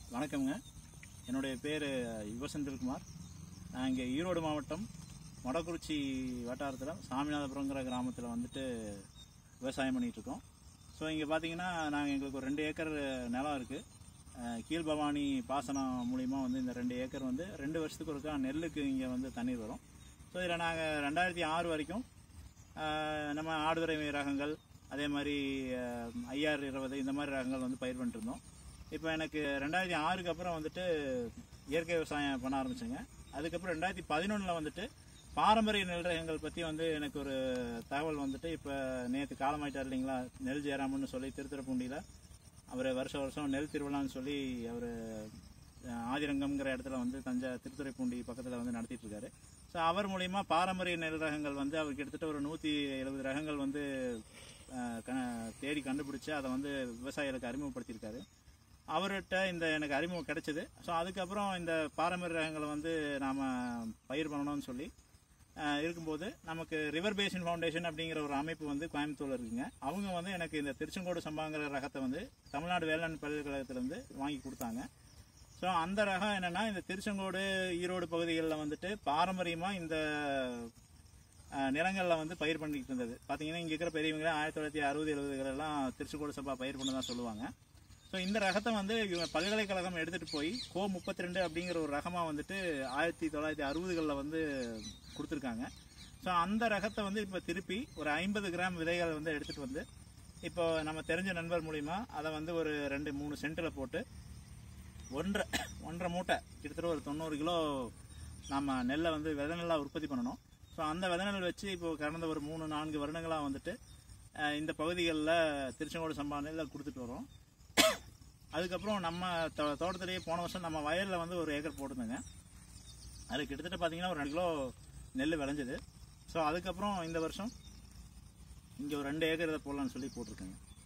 வணக்கம்ங்க என்னுடைய பேர் யுவ செந்தில்குமார் நான் இங்கே ஈரோடு மாவட்டம் மொடக்குறிச்சி வட்டாரத்தில் சாமிநாதபுரங்கிற கிராமத்தில் வந்துட்டு விவசாயம் பண்ணிகிட்டு இருக்கோம் ஸோ இங்கே பார்த்தீங்கன்னா நாங்கள் எங்களுக்கு ஒரு ரெண்டு ஏக்கர் நிலம் இருக்குது கீழ்பவானி பாசனம் மூலிமா வந்து இந்த ரெண்டு ஏக்கர் வந்து ரெண்டு வருஷத்துக்கு ஒருக்கா நெல்லுக்கு இங்கே வந்து தண்ணீர் வரும் ஸோ இதில் நாங்கள் ரெண்டாயிரத்தி ஆறு வரைக்கும் ஆஹ், நம்ம ஆடுதுறை ரகங்கள் அதே மாதிரி ஐஆர் இருபது இந்த மாதிரி ரகங்கள் வந்து பயிர் பண்ணிட்டு இருந்தோம் இப்போ எனக்கு ரெண்டாயிரத்தி ஆறுக்கு அப்புறம் வந்துட்டு இயற்கை விவசாயம் பண்ண ஆரம்பிச்சேங்க அதுக்கப்புறம் ரெண்டாயிரத்தி பதினொன்றில் வந்துட்டு பாரம்பரிய நெல் ரகங்கள் பற்றி வந்து எனக்கு ஒரு தகவல் வந்துட்டு இப்போ நேற்று காலமாயிட்டார் இல்லைங்களா நெல் ஜெயராமன்னு சொல்லி திருத்துறைப்பூண்டியில் அவர் வருஷ வருஷம் நெல் திருவிழான்னு சொல்லி அவர் ஆதிரங்கம்ங்கிற இடத்துல வந்து தஞ்சை திருத்துறைப்பூண்டி பக்கத்தில் வந்து நடத்திட்டு இருக்காரு ஸோ அவர் மூலியமா பாரம்பரிய நெல் ரகங்கள் வந்து அவர் கிட்டத்தட்ட ஒரு நூற்றி எழுபது ரகங்கள் வந்து அஹ், க- தேடி கண்டுபிடிச்சு அதை வந்து விவசாயிகளுக்கு அறிமுகப்படுத்தியிருக்காரு அவர்கிட்ட இந்த எனக்கு அறிமுகம் கிடைச்சது ஸோ அதுக்கப்புறம் இந்த பாரம்பரிய ரகங்களை வந்து நாம் பயிர் பண்ணணும்னு சொல்லி அஹ், இருக்கும்போது நமக்கு ரிவர் பேசின் ஃபவுண்டேஷன் அப்படிங்கிற ஒரு அமைப்பு வந்து கோயம்புத்தூர்ல இருக்குங்க அவங்க வந்து எனக்கு இந்த திருச்செங்கோடு சம்பாங்கிற ரகத்தை வந்து தமிழ்நாடு வேளாண் பல்கலைக்கழகத்திலேருந்து வாங்கி கொடுத்தாங்க ஸோ அந்த ரகம் என்னன்னா இந்த திருச்செங்கோடு ஈரோடு பகுதிகளில் வந்துட்டு பாரம்பரியமாக இந்த அஹ், நிலங்கள்ல வந்து பயிர் பண்ணிட்டு இருந்தது பார்த்தீங்கன்னா இங்கே இருக்கிற பெரியவங்க ஆயிரத்தி தொள்ளாயிரத்தி அறுபது எழுபதுகளெல்லாம் திருச்செங்கோடு சம்பா பயிர் பண்ண தான் சொல்லுவாங்க ஸோ இந்த ரகத்தை வந்து இவங்க பல்கலைக்கழகம் எடுத்துகிட்டு போய் கோ முப்பத்தி ரெண்டு அப்படிங்கிற ஒரு ரகமாக வந்துட்டு ஆயிரத்தி தொள்ளாயிரத்தி அறுபதுகளில் வந்து கொடுத்துருக்காங்க ஸோ அந்த ரகத்தை வந்து இப்போ திருப்பி ஒரு ஐம்பது கிராம் விதைகளை வந்து எடுத்துகிட்டு வந்து இப்போ நம்ம தெரிஞ்ச நண்பர் மூலிமா அதை வந்து ஒரு ரெண்டு மூணு சென்ட்டில் போட்டு ஒன்றரை ஒன்றரை மூட்டை கிட்டத்தட்ட ஒரு தொண்ணூறு கிலோ நம்ம நெல்லை வந்து விதை நெல்லாக உற்பத்தி பண்ணணும் ஸோ அந்த விதை நெல் வச்சு இப்போ கடந்த ஒரு மூணு நான்கு வருடங்களாக வந்துட்டு அஹ், இந்த பகுதிகளில் திருச்செங்கோடு சம்பா நெல்லை கொடுத்துட்டு வரோம் அதுக்கப்புறம் நம்ம தோ- தோட்டத்திலேயே போன வருஷம் நம்ம வயலில் வந்து ஒரு ஏக்கர் போட்டிருந்தோங்க அது கிட்டத்தட்ட பார்த்தீங்கன்னா ஒரு ரெண்டு கிலோ நெல் விளைஞ்சது ஸோ அதுக்கப்புறம் இந்த வருஷம் இங்கே ஒரு ரெண்டு ஏக்கர் இதை போடலான்னு சொல்லி போட்டிருக்கேங்க